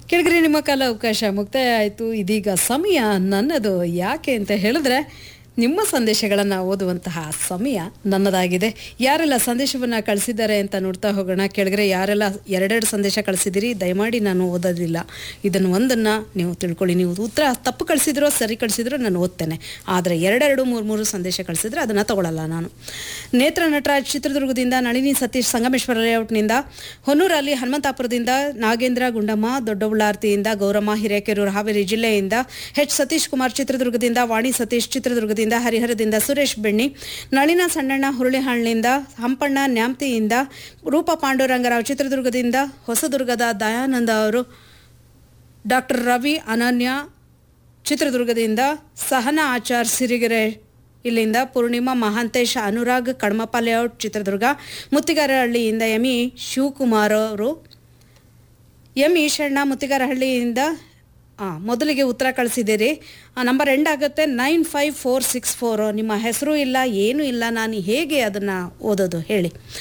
ಕೆಳಗರೆ ನಿಮ್ಮ ಕಾಲ ಅವಕಾಶ ಮುಕ್ತಾಯ ಆಯಿತು ಇದೀಗ ಸಮಯ ನನ್ನದು ಯಾಕೆ ಅಂತ ಹೇಳಿದ್ರೆ ನಿಮ್ಮ ಸಂದೇಶಗಳನ್ನು ಓದುವಂತಹ ಸಮಯ ನನ್ನದಾಗಿದೆ ಯಾರೆಲ್ಲ ಸಂದೇಶವನ್ನು ಕಳಿಸಿದ್ದಾರೆ ಅಂತ ನೋಡ್ತಾ ಹೋಗೋಣ ಕೆಳಗರೆ ಯಾರೆಲ್ಲ ಎರಡೆರಡು ಸಂದೇಶ ಕಳಿಸಿದಿರಿ ದಯಮಾಡಿ ನಾನು ಓದೋದಿಲ್ಲ ಇದನ್ನು ಒಂದನ್ನು ನೀವು ತಿಳ್ಕೊಳ್ಳಿ ನೀವು ಉತ್ತರ ತಪ್ಪು ಕಳಿಸಿದ್ರೋ ಸರಿ ಕಳಿಸಿದ್ರೋ ನಾನು ಓದ್ತೇನೆ ಆದರೆ ಎರಡೆರಡು ಮೂರು ಮೂರು ಸಂದೇಶ ಕಳಿಸಿದ್ರೆ ಅದನ್ನು ತಗೊಳ್ಳಲ್ಲ ನಾನು ನೇತ್ರ ನಟರಾಜ್ ಚಿತ್ರದುರ್ಗದಿಂದ ನಳಿನಿ ಸತೀಶ್ ಸಂಗಮೇಶ್ವರ ಲೇಔಟ್ನಿಂದ ಹೊನ್ನೂರಲ್ಲಿ ಹನುಮಂತಾಪುರದಿಂದ ನಾಗೇಂದ್ರ ಗುಂಡಮ್ಮ ದೊಡ್ಡಬಳ್ಳಾರ್ತಿಯಿಂದ ಗೌರಮ್ಮ ಹಿರೇಕೆರೂರು ಹಾವೇರಿ ಜಿಲ್ಲೆಯಿಂದ ಎಚ್ ಸತೀಶ್ ಕುಮಾರ್ ಚಿತ್ರದುರ್ಗದಿಂದ ವಾಣಿ ಸತೀಶ್ ಚಿತ್ರದುರ್ಗದಿಂದ ಹರಿಹರದಿಂದ ಸುರೇಶ್ ಬೆಣ್ಣಿ ನಳಿನ ಸಣ್ಣಣ್ಣ ಹುರುಳಿಹಾಳ್ನಿಂದ ಹಂಪಣ್ಣ ನ್ಯಾಮ್ತಿಯಿಂದ ರೂಪ ಪಾಂಡುರಂಗರಾವ್ ಚಿತ್ರದುರ್ಗದಿಂದ ಹೊಸದುರ್ಗದ ದಯಾನಂದ ಅವರು ಡಾಕ್ಟರ್ ರವಿ ಅನನ್ಯ ಚಿತ್ರದುರ್ಗದಿಂದ ಸಹನಾ ಆಚಾರ್ ಸಿರಿಗೆರೆ ಇಲ್ಲಿಂದ ಪೂರ್ಣಿಮಾ ಮಹಾಂತೇಶ್ ಅನುರಾಗ್ ಕಡ್ಮಪ್ಪ ಲೇಔಟ್ ಚಿತ್ರದುರ್ಗ ಮುತ್ತಿಗಾರಹಳ್ಳಿಯಿಂದ ಎಂ ಇ ಶಿವಕುಮಾರ್ ಅವರು ಎಂ ಈಶಣ್ಣ ಮುತ್ತಿಗಾರಹಳ್ಳಿಯಿಂದ ಆ, ಮೊದಲಿಗೆ ಉತ್ತರ ಕಳಿಸಿದ್ದೀರಿ ಆ, ನಂಬರ್ ಎಂಡ್ ಆಗುತ್ತೆ nine five four six four ನಿಮ್ಮ ಹೆಸರು ಇಲ್ಲ ಏನೂ ಇಲ್ಲ ನಾನು ಹೇಗೆ ಅದನ್ನು ಓದೋದು ಹೇಳಿ